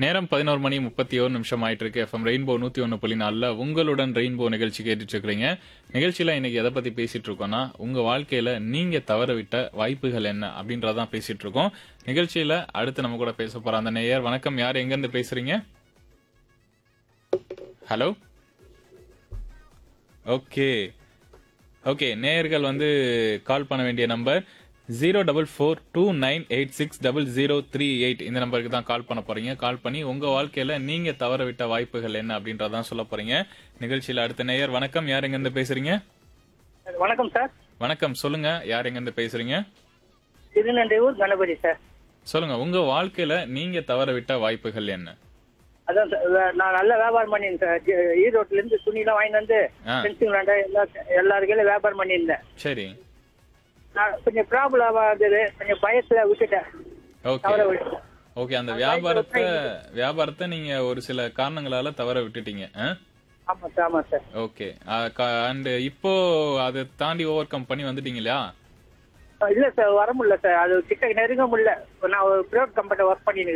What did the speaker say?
நேரம் பதினோரு மணி முப்பத்தி ஒரு நிமிஷம் ஆயிட்டு இருக்கு எஃப்எம் ரெயின்போ நூத்தி ஒன்னு புள்ளி நாலுல உங்களுடன் ரெயின்போ நிகழ்ச்சி கேட்டுட்டு இருக்கிறீங்க நிகழ்ச்சியில இன்னைக்கு எதை பத்தி பேசிட்டு இருக்கோம்னா உங்க வாழ்க்கையில நீங்க தவற விட்ட வாய்ப்புகள் என்ன அப்படின்றதான் பேசிட்டு இருக்கோம் நிகழ்ச்சியில அடுத்து நம்ம கூட பேச போற அந்த நேயர் வணக்கம் யார் எங்க இருந்து பேசுறீங்க ஹலோ ஓகே ஓகே நேயர்கள் வந்து கால் பண்ண வேண்டிய number zero double four two nine eight six double zero three eight இந்த நம்பருக்கு தான் கால் பண்ண போறீங்க கால் பண்ணி உங்க வாழ்க்கையில நீங்க தவற விட்ட வாய்ப்புகள் என்ன அப்படின்றதான் சொல்ல போறீங்க நிகழ்ச்சியில அடுத்த நேயர் வணக்கம் யார் எங்க இருந்து பேசுறீங்க வணக்கம் சார் வணக்கம் சொல்லுங்க யார் எங்க இருந்து பேசுறீங்க திருநண்டையூர் கணபதி சார் சொல்லுங்க உங்க வாழ்க்கையில நீங்க தவற விட்ட வாய்ப்புகள் என்ன அதான் சார் வே- நான் நல்ல வியாபாரம் பண்ணியிருந்தேன் சார் ஜி- ஈரோட்ல இருந்து துணிலாம் வாங்கிட்டு வந்து ஆ. ஃபென்சிங் விளாண்ட எல்லா எல்லாருக்கையும் வியாபாரம் பண்ணியிருந்தேன் சரி நான் கொஞ்சம் ப்ராப்ளம் இருந்தது கொஞ்சம் பயத்துல விட்டுட்டேன் ஓகே தவற விட்டுட்டேன் ஓகே அந்த வியாபாரத்தை வியாபாரத்தை நீங்க ஒரு சில காரணங்களால தவற விட்டுட்டீங்க ஆ? ஆமா சார் ஆமா சார் ஓகே அண்ட் இப்போ அதை தாண்டி ஓவர் கம் பண்ணி வந்துட்டீங்க இல்லையா இல்ல சார் வர முடியல சார் அது கிட்ட நெருங்க முடியல நான் ஒரு பிரைவேட் கம்பெனி ஒர்க் பண்ணிட்டு